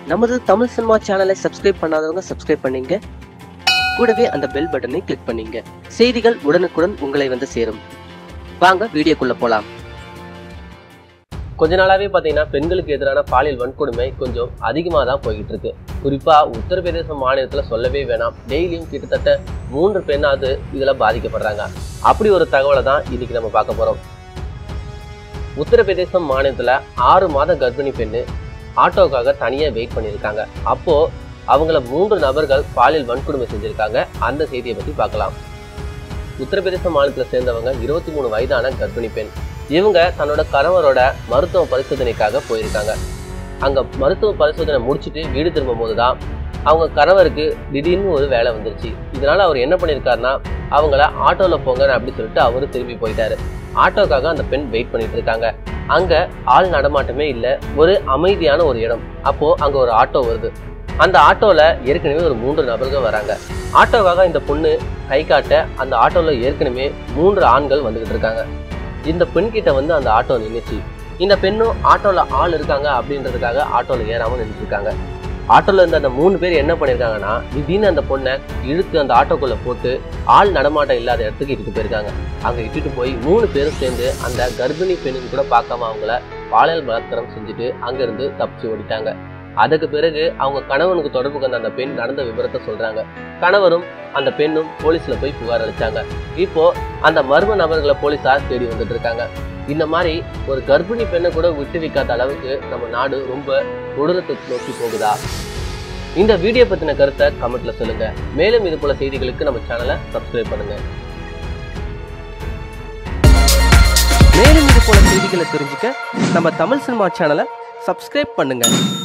நமது தமிழ் சினிமா சேனலை சப்ஸ்கிரைப் பண்ணாதவங்க சப்ஸ்கிரைப் பண்ணீங்க கூடவே அந்த பெல் பட்டனை கிளிக் பண்ணீங்க செய்திகள் உடனுக்குடன் உங்களை வந்து சேரும் வாங்க வீடியோக்குள்ள போலாம் கொஞ்ச நாளாவே பாத்தீங்கன்னா பெண்களுக்கு எதிரான பாலியல் வன்கொடுமை கொஞ்சம் அதிகமாக தான் போய்கிட்டு இருக்கு குறிப்பா உத்தரப்பிரதேச மாநிலத்துல சொல்லவே வேணாம் டெய்லியும் கிட்டத்தட்ட மூன்று பெண்ணாவது இதுல பாதிக்கப்படுறாங்க அப்படி ஒரு தகவலை தான் இன்னைக்கு நம்ம பார்க்க போறோம் உத்தரப்பிரதேசம் மாநிலத்துல ஆறு மாத கர்ப்பிணி பெண்ணு ஆட்டோக்காக தனியா வெயிட் பண்ணியிருக்காங்க அப்போ அவங்கள மூன்று நபர்கள் பாலியல் வன்கொடுமை செஞ்சிருக்காங்க அந்த செய்தியை பத்தி பார்க்கலாம் உத்தரப்பிரதேச மாநிலத்துல சேர்ந்தவங்க இருபத்தி மூணு வயதான கர்ப்பிணி பெண் இவங்க தன்னோட கணவரோட மருத்துவ பரிசோதனைக்காக போயிருக்காங்க அங்க மருத்துவ பரிசோதனை முடிச்சுட்டு வீடு திரும்பும் போதுதான் அவங்க கணவருக்கு திடீர்னு ஒரு வேலை வந்துருச்சு இதனால அவர் என்ன பண்ணிருக்காருன்னா அவங்கள ஆட்டோல போங்க அப்படி சொல்லிட்டு அவரு திரும்பி போயிட்டாரு ஆட்டோக்காக அந்த பெண் வெயிட் பண்ணிட்டு இருக்காங்க அங்க ஆள் நடமாட்டமே இல்ல ஒரு அமைதியான ஒரு இடம் அப்போ அங்க ஒரு ஆட்டோ வருது அந்த ஆட்டோல ஏற்கனவே ஒரு மூன்று நபர்கள் வராங்க ஆட்டோக்காக இந்த பொண்ணு கை காட்ட அந்த ஆட்டோல ஏற்கனவே மூன்று ஆண்கள் வந்துகிட்டு இருக்காங்க இந்த பெண் கிட்ட வந்து அந்த ஆட்டோ நின்னுச்சு இந்த பெண்ணும் ஆட்டோல ஆள் இருக்காங்க அப்படின்றதுக்காக ஆட்டோல ஏறாம நின்றுட்டு இருக்காங்க ஆட்டோல இருந்த அந்த மூணு பேர் என்ன பண்ணிருக்காங்கன்னா திடீர்னு அந்த பொண்ணை இழுத்து அந்த ஆட்டோக்குள்ள போட்டு ஆள் நடமாட்டம் இல்லாத இடத்துக்கு இட்டுட்டு போயிருக்காங்க அங்க இட்டுட்டு போய் மூணு பேரும் சேர்ந்து அந்த கர்ப்பிணி பெண்ணுன்னு கூட பார்க்காம அவங்கள பாலியல் பலாத்காரம் செஞ்சுட்டு அங்கிருந்து தப்பிச்சு ஓடிட்டாங்க அதுக்கு பிறகு அவங்க கணவனுக்கு தொடர்பு கொண்ட அந்த பெண் நடந்த விவரத்தை சொல்றாங்க கணவரும் அந்த பெண்ணும் போலீஸ்ல போய் புகார் அளிச்சாங்க இப்போ அந்த மர்ம நபர்களை போலீஸார் தேடி வந்துட்டு இருக்காங்க இந்த மாதிரி ஒரு கர்ப்பிணி பெண்ணை கூட விட்டு வைக்காத அளவுக்கு நம்ம நாடு ரொம்ப கொடூரத்தை நோக்கி போகுதா இந்த வீடியோ பத்தின கருத்தை கமெண்ட்ல சொல்லுங்க மேலும் இது போல செய்திகளுக்கு நம்ம சேனலை சப்ஸ்கிரைப் பண்ணுங்க மேலும் இது போல செய்திகளை தெரிஞ்சுக்க நம்ம தமிழ் சினிமா சேனலை சப்ஸ்கிரைப் பண்ணுங்க